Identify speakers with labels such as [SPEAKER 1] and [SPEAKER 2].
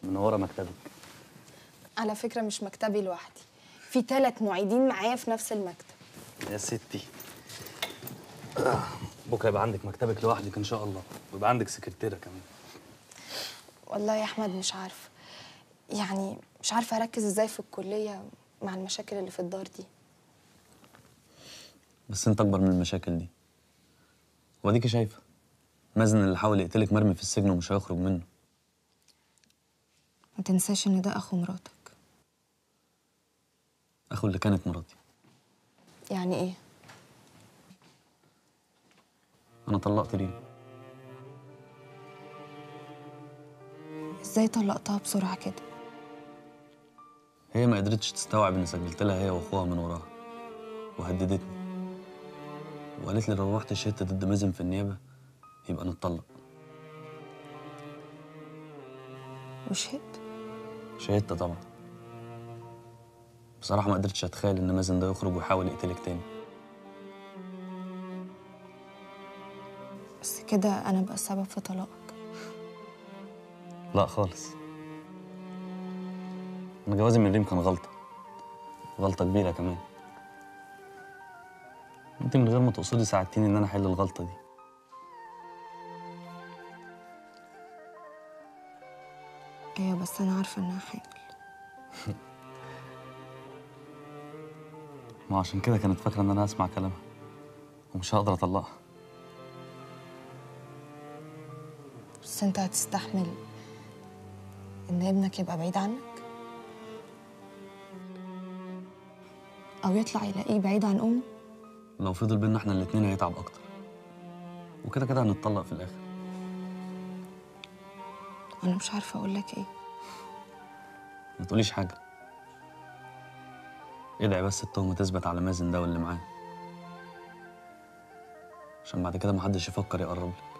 [SPEAKER 1] منوره مكتبك
[SPEAKER 2] على فكرة مش مكتبي لوحدي في ثلاث معيدين معايا في نفس المكتب
[SPEAKER 1] يا ستي آه، بكره يبقى عندك مكتبك لوحدك ان شاء الله ويبقى عندك سكرتيره كمان
[SPEAKER 2] والله يا أحمد مش عارفة يعني مش عارفة أركز إزاي في الكلية مع المشاكل اللي في الدار دي
[SPEAKER 1] بس انت اكبر من المشاكل دي واديكي شايفه مازن اللي حاول يقتلك مرمي في السجن ومش هيخرج منه
[SPEAKER 2] ما تنساش إن ده أخو مراتك
[SPEAKER 1] اخو اللي كانت مراتي
[SPEAKER 2] يعني إيه؟
[SPEAKER 1] انا طلقت ليه
[SPEAKER 2] إزاي طلقتها بسرعة كده؟
[SPEAKER 1] هي ما قدرتش تستوعب اني سجلت لها هي واخوها من وراها وهددتني وقالت لي لو رحت شهدت ضد مازن في النيابه يبقى نتطلق
[SPEAKER 2] وشهدت؟
[SPEAKER 1] شهدت طبعا بصراحه ما قدرتش اتخيل ان مازن ده يخرج ويحاول يقتلك تاني
[SPEAKER 2] بس كده أنا بقى السبب في طلاقك
[SPEAKER 1] لا خالص انا جوازي من ريم كان غلطه غلطه كبيره كمان انت من غير ما تقصدي ساعدتيني ان انا احل الغلطه دي
[SPEAKER 2] أيوة بس أنا عارفة إنها حامل
[SPEAKER 1] ما عشان كده كانت فاكره ان انا هسمع كلامها ومش هقدر اطلقها
[SPEAKER 2] بس أنت هتستحمل إن ابنك يبقى بعيد عنك؟ أو يطلع يلاقيه بعيد عن أمه؟
[SPEAKER 1] لو فضل بينا احنا الاتنين هيتعب اكتر وكده كده هنتطلق في الاخر
[SPEAKER 2] أنا مش عارفة أقول لك إيه
[SPEAKER 1] ما تقوليش حاجه ادعي بس التهمه تثبت على مازن ده واللي معاه عشان بعد كده محدش يفكر يقرب لي